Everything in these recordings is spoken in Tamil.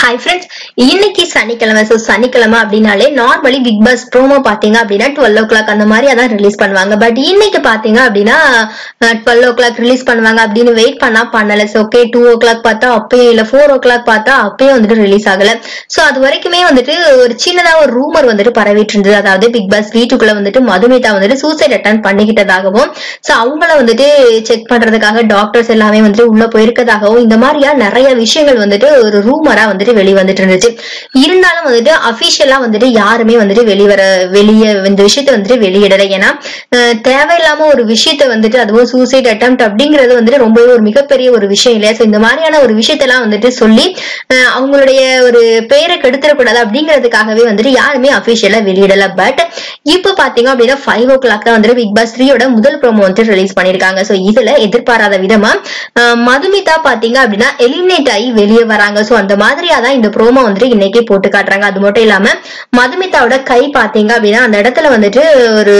ஹாய் ஃப்ரெண்ட்ஸ் இன்னைக்கு சனிக்கிழமை ஸோ சனிக்கிழமை அப்படின்னாலே நார்மலி பிக் பாஸ் ப்ரோமோ பாத்தீங்க அப்படின்னா டுவெல் ஓ கிளாக் அந்த மாதிரி அதான் ரிலீஸ் பண்ணுவாங்க பட் இன்னைக்கு பாத்தீங்க அப்படின்னா டுவெல் ஓ கிளாக் ரிலீஸ் பண்ணுவாங்க அப்படின்னு வெயிட் பண்ணா பண்ணல so okay two o'clock பார்த்தா அப்பயும் இல்ல ஃபோர் ஓ கிளாக் பார்த்தா அப்பயும் வந்துட்டு ரிலீஸ் ஆகல ஸோ அது வரைக்குமே வந்துட்டு ஒரு சின்னதா ஒரு ரூமர் வந்துட்டு பரவிட்டு இருந்தது அதாவது பிக் பாஸ் வீட்டுக்குள்ள வந்துட்டு மதுமிதா வந்துட்டு சூசைட் அட்டன் பண்ணிக்கிட்டதாகவும் ஸோ அவங்கள வந்துட்டு செக் பண்றதுக்காக டாக்டர்ஸ் எல்லாமே வந்துட்டு உள்ள போயிருக்கதாகவும் இந்த மாதிரியா நிறைய விஷயங்கள் வந்துட்டு ஒரு ரூமரா வந்துட்டு வெளிவந்துட்டு இருந்துச்சு இருந்தாலும் வந்துட்டு அபிஷியலா வந்துட்டு யாருமே வந்துட்டு வெளிவர வெளியே இந்த விஷயத்த வந்துட்டு வெளியிடல ஏன்னா அஹ், தேவையில்லாம ஒரு விஷயத்த வந்துட்டு அதுவும் சூசைட் அட்டம் அப்படிங்கிறது வந்துட்டு ரொம்பவே ஒரு மிகப்பெரிய ஒரு விஷயம் இல்லையா சோ இந்த மாதிரியான ஒரு விஷயத்தெல்லாம் வந்துட்டு சொல்லி அஹ், அவங்களுடைய ஒரு பெயரை கெடுத்துடக்கூடாது அப்படிங்கிறதுக்காகவே வந்துட்டு யாருமே அபிஷியலா வெளியிடல பட் இப்ப பாத்தீங்க அப்படின்னா ஃபைவ் ஓ கிளாக் தான் வந்துட்டு பிக் பாஸ் த்ரீயோட முதல் ப்ரோமோ வந்துட்டு ரிலீஸ் பண்ணிருக்காங்க சோ இதுல எதிர்பாராத விதமா அஹ், மதுமிதா பாத்தீங்க அப்படின்னா எலிமினேட் ஆகி வெளியே வராங்க சோ அந்த மாதிரியா தான் இந்த ப்ரோமோ வந்துட்டு இன்னைக்கு போட்டு காட்டுறாங்க அது மட்டும் இல்லாம மதுமிதாவோட கை பாத்தீங்க அப்படின்னா அந்த இடத்துல வந்துட்டு ஒரு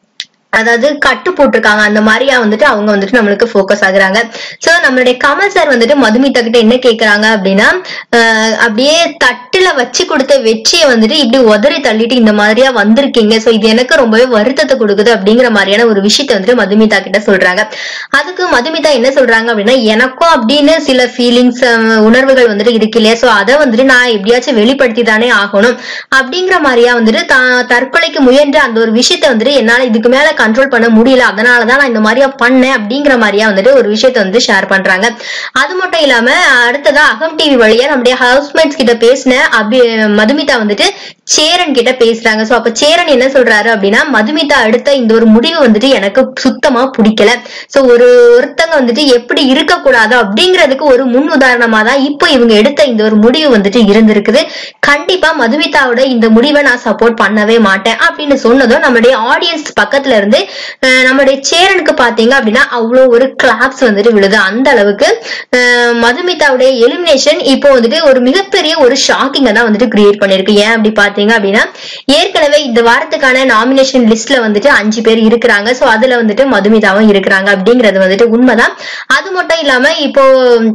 அதாவது கட்டு போட்டிருக்காங்க அந்த மாதிரியா வந்துட்டு அவங்க வந்துட்டு நம்மளுக்கு ஃபோக்கஸ் ஆகுறாங்க சோ நம்மளுடைய கமல் சார் வந்துட்டு மதுமிதா கிட்ட என்ன கேக்குறாங்க அப்படின்னா ஆஹ் அப்படியே தட்டுல வச்சு கொடுத்த வெற்றியை வந்துட்டு இப்படி உதறி தள்ளிட்டு இந்த மாதிரியா வந்திருக்கீங்க சோ இது எனக்கு ரொம்பவே வருத்தத்தை கொடுக்குது அப்படிங்கிற மாதிரியான ஒரு விஷயத்த வந்துட்டு மதுமிதா கிட்ட சொல்றாங்க அதுக்கு மதுமிதா என்ன சொல்றாங்க அப்படின்னா எனக்கும் அப்படின்னு சில ஃபீலிங்ஸ் உணர்வுகள் வந்துட்டு இருக்கு இல்லையா சோ அதை வந்துட்டு நான் எப்படியாச்சும் வெளிப்படுத்தி தானே ஆகணும் அப்படிங்கிற மாதிரியா வந்துட்டு தா- தற்கொலைக்கு முயன்ற அந்த ஒரு விஷயத்த வந்துட்டு என்னால இதுக்கு மேல கண்ட்ரோல் பண்ண முடியல அதனாலதான் நான் இந்த மாதிரியா பண்ணேன் அப்படிங்கிற மாதிரியா வந்துட்டு ஒரு விஷயத்த வந்து ஷேர் பண்றாங்க அது மட்டும் இல்லாம அடுத்ததா அகம் டிவி வழியா நம்முடைய ஹவுஸ்மேட்ஸ் கிட்ட பேசின அபி மதுமிதா வந்துட்டு சேரன் கிட்ட பேசுறாங்க சோ அப்ப சேரன் என்ன சொல்றாரு அப்படின்னா மதுமிதா எடுத்த இந்த ஒரு முடிவு வந்துட்டு எனக்கு சுத்தமா பிடிக்கல சோ ஒரு ஒருத்தங்க வந்துட்டு எப்படி இருக்கக்கூடாது அப்படிங்கிறதுக்கு ஒரு முன் உதாரணமா தான் இப்போ இவங்க எடுத்த இந்த ஒரு முடிவு வந்துட்டு இருந்திருக்குது கண்டிப்பா மதுமிதாவோட இந்த முடிவை நான் சப்போர்ட் பண்ணவே மாட்டேன் அப்படின்னு சொன்னதும் நம்மளுடைய ஆடியன்ஸ் பக்கத்துல இருந்து அஹ், நம்மளுடைய சேரனுக்கு பாத்தீங்க அப்படின்னா அவ்வளவு ஒரு கிளாப்ஸ் வந்துட்டு விழுது அந்த அளவுக்கு அஹ், மதுமிதாவுடைய எலிமினேஷன் இப்போ வந்துட்டு ஒரு மிகப்பெரிய ஒரு ஷாக்கிங்க தான் வந்துட்டு கிரியேட் பண்ணிருக்கு ஏன் அப்படி பாத்தீங்க அப்படின்னா ஏற்கனவே இந்த வாரத்துக்கான நாமினேஷன் லிஸ்ட்ல வந்துட்டு அஞ்சு பேர் இருக்கிறாங்க சோ அதுல வந்துட்டு மதுமிதாவும் இருக்கிறாங்க அப்படிங்கிறது வந்துட்டு உண்மைதான் அது மட்டும் இல்லாம இப்போ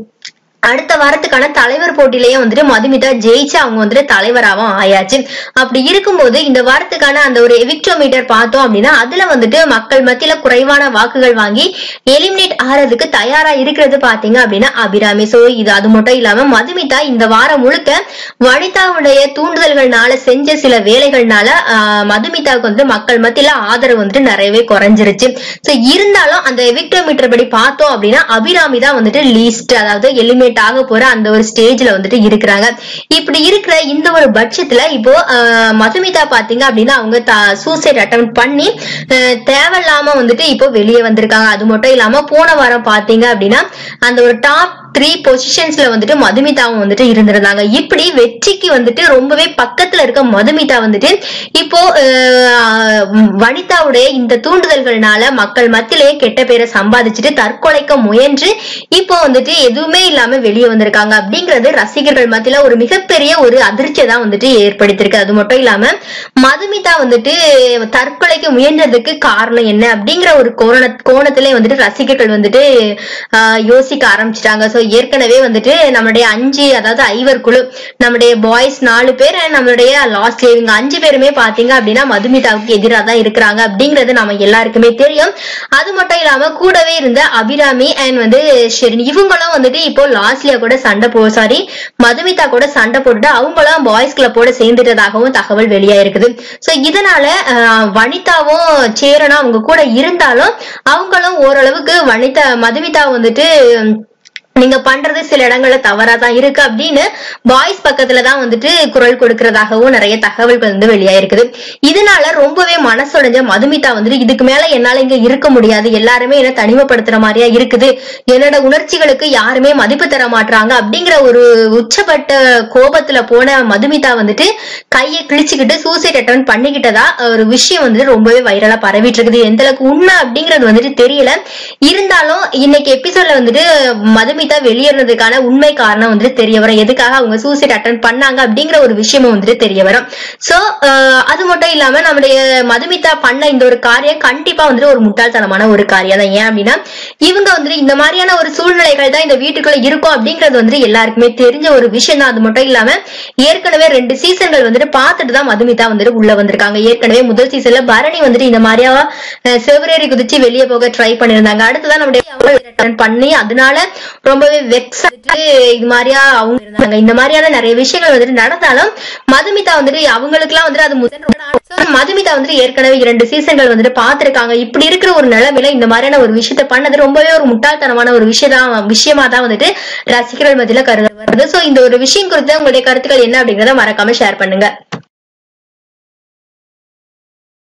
அடுத்த வாரத்துக்கான தலைவர் போட்டியிலேயே வந்துட்டு மதுமிதா ஜெயிச்சு அவங்க வந்துட்டு தலைவராகவும் ஆயாச்சு அப்படி இருக்கும்போது இந்த வாரத்துக்கான அந்த ஒரு எவிக்டோமீட்டர் பார்த்தோம் அப்படின்னா அதுல வந்துட்டு மக்கள் மத்தியில குறைவான வாக்குகள் வாங்கி எலிமினேட் ஆறதுக்கு தயாரா இருக்கிறது பாத்தீங்க அப்படின்னா அபிராமி சோ இது அது மட்டும் இல்லாம மதுமிதா இந்த வாரம் முழுக்க வனிதாவுடைய தூண்டுதல்கள்னால செஞ்ச சில வேலைகள்னால ஆஹ், மதுமிதாவுக்கு வந்து மக்கள் மத்தியில ஆதரவு வந்துட்டு நிறையவே குறைஞ்சிருச்சு சோ இருந்தாலும் அந்த எவிக்டோமீட்டர் படி பார்த்தோம் அப்படின்னா அபிராமி தான் வந்துட்டு லீஸ்ட் அதாவது எலிமினேட் ஆக போற அந்த ஒரு ஸ்டேஜ்ல வந்துட்டு இருக்கிறாங்க இப்படி இருக்கிற இந்த ஒரு பட்சத்துல இப்போ ஆஹ், மதுமிதா பாத்தீங்க அப்படின்னா அவங்க சூசைட் அட்டம் பண்ணி ஆஹ், தேவையில்லாம வந்துட்டு இப்போ வெளியே வந்திருக்காங்க அது மட்டும் இல்லாம போன வாரம் பாத்தீங்க அப்படின்னா அந்த ஒரு டாப் த்ரீ பொசிஷன்ஸ்ல வந்துட்டு மதுமிதாவும் வந்துட்டு இருந்திருந்தாங்க இப்படி வெற்றிக்கு வந்துட்டு ரொம்பவே பக்கத்துல இருக்க மதுமிதா வந்துட்டு இப்போ ஆஹ், வனிதாவுடைய இந்த தூண்டுதல்கள்னால மக்கள் மத்தியிலேயே கெட்ட பேரை சம்பாதிச்சுட்டு தற்கொலைக்க முயன்று இப்போ வந்துட்டு எதுவுமே இல்லாம வெளியே வந்திருக்காங்க அப்படிங்கிறது ரசிகர்கள் மத்தியில ஒரு மிகப்பெரிய ஒரு அதிர்ச்சியை தான் வந்துட்டு ஏற்படுத்தியிருக்கு அது மட்டும் இல்லாம மதுமிதா வந்துட்டு தற்கொலைக்கு முயன்றதுக்கு காரணம் என்ன அப்படிங்கிற ஒரு கோண கோணத்திலே வந்துட்டு ரசிகர்கள் வந்துட்டு ஆஹ், யோசிக்க ஆரம்பிச்சிட்டாங்க சோ ஏற்கனவே வந்துட்டு நம்மளுடைய அஞ்சு அதாவது ஐவர் குழு நம்முடைய பாய்ஸ் நாலு பேர் and நம்மளுடைய லாஸ்ட் இவங்க அஞ்சு பேருமே பாத்தீங்க அப்படின்னா மதுமிதாவுக்கு எதிராக தான் இருக்கிறாங்க அப்படிங்கிறது நம்ம எல்லாருக்குமே தெரியும் அது மட்டும் இல்லாம கூடவே இருந்த அபிராமி அண்ட் வந்து ஷெரின் இவங்களும் வந்துட்டு இப்போ லாஸ்ட்லியா கூட சண்டை போ சாரி மதுமிதா கூட சண்டை போட்டுட்டு அவங்களும் பாய்ஸ் கிளப்போட சேர்ந்துட்டதாகவும் தகவல் வெளியாயிருக்குது சோ இதனால ஆஹ், வனிதாவும் சேரனும் அவங்க கூட இருந்தாலும் அவங்களும் ஓரளவுக்கு வனிதா மதுமிதா வந்துட்டு நீங்க பண்றது சில இடங்கள்ல தவறா தான் இருக்கு அப்படின்னு பாய்ஸ் பக்கத்துல தான் வந்துட்டு குரல் கொடுக்கறதாகவும் நிறைய தகவல்கள் வந்து வெளியாயிருக்குது இதனால ரொம்பவே மனசுடைஞ்ச மதுமிதா வந்துட்டு இதுக்கு மேல என்னால இங்க இருக்க முடியாது எல்லாருமே என்ன தனிமைப்படுத்துற மாதிரியா இருக்குது என்னோட உணர்ச்சிகளுக்கு யாருமே மதிப்பு தர மாட்றாங்க அப்படிங்கிற ஒரு உச்சப்பட்ட கோபத்துல போன மதுமிதா வந்துட்டு கையை கிழிச்சுக்கிட்டு சூசைட் அட்டன் பண்ணிக்கிட்டதா ஒரு விஷயம் வந்துட்டு ரொம்பவே வைரலா பரவிட்டு இருக்குது எந்த அளவுக்கு உண்மை அப்படிங்கிறது வந்துட்டு தெரியல இருந்தாலும் இன்னைக்கு எபிசோட்ல வந்துட்டு மதுமிதா மதுமிதா வெளியேறதுக்கான உண்மை காரணம் வந்துட்டு தெரிய வரும் எதுக்காக அவங்க சூசைட் அட்டன் பண்ணாங்க அப்படிங்கிற ஒரு விஷயமும் வந்துட்டு தெரிய வரும் சோ அது மட்டும் இல்லாம நம்முடைய மதுமிதா பண்ண இந்த ஒரு காரியம் கண்டிப்பா வந்துட்டு ஒரு முட்டாள்தனமான ஒரு காரியம் தான் ஏன் அப்படின்னா இவங்க வந்துட்டு இந்த மாதிரியான ஒரு சூழ்நிலைகள் தான் இந்த வீட்டுக்குள்ள இருக்கும் அப்படிங்கிறது வந்துட்டு எல்லாருக்குமே தெரிஞ்ச ஒரு விஷயம் தான் அது மட்டும் இல்லாம ஏற்கனவே ரெண்டு சீசன்கள் வந்துட்டு பார்த்துட்டு தான் மதுமிதா வந்துட்டு உள்ள வந்திருக்காங்க ஏற்கனவே முதல் சீசன்ல பரணி வந்துட்டு இந்த மாதிரியா அஹ், செவரேறி குதிச்சு வெளியே போக ட்ரை பண்ணிருந்தாங்க அடுத்ததான் நம்முடைய return பண்ணி அதனால ரொம்பவே வெக்ஸ் இது மாதிரியா அவங்க இருந்தாங்க இந்த மாதிரியான நிறைய விஷயங்கள் வந்துட்டு நடந்தாலும் மதுமிதா வந்துட்டு அவங்களுக்கு எல்லாம் வந்துட்டு அது முதல் So, மதுமிதா வந்துட்டு ஏற்கனவே இரண்டு சீசன்கள் வந்துட்டு பார்த்திருக்காங்க இப்படி இருக்கிற ஒரு நிலைமையில இந்த மாதிரியான ஒரு விஷயத்த பண்ணது ரொம்பவே ஒரு முட்டாள்தனமான ஒரு விஷயம் விஷயமா தான் வந்துட்டு ரசிகர்கள் மத்தியில கருத வருது சோ இந்த ஒரு விஷயம் குறித்து உங்களுடைய கருத்துக்கள் என்ன அப்படிங்கறத மறக்காம ஷேர் பண்ணுங்க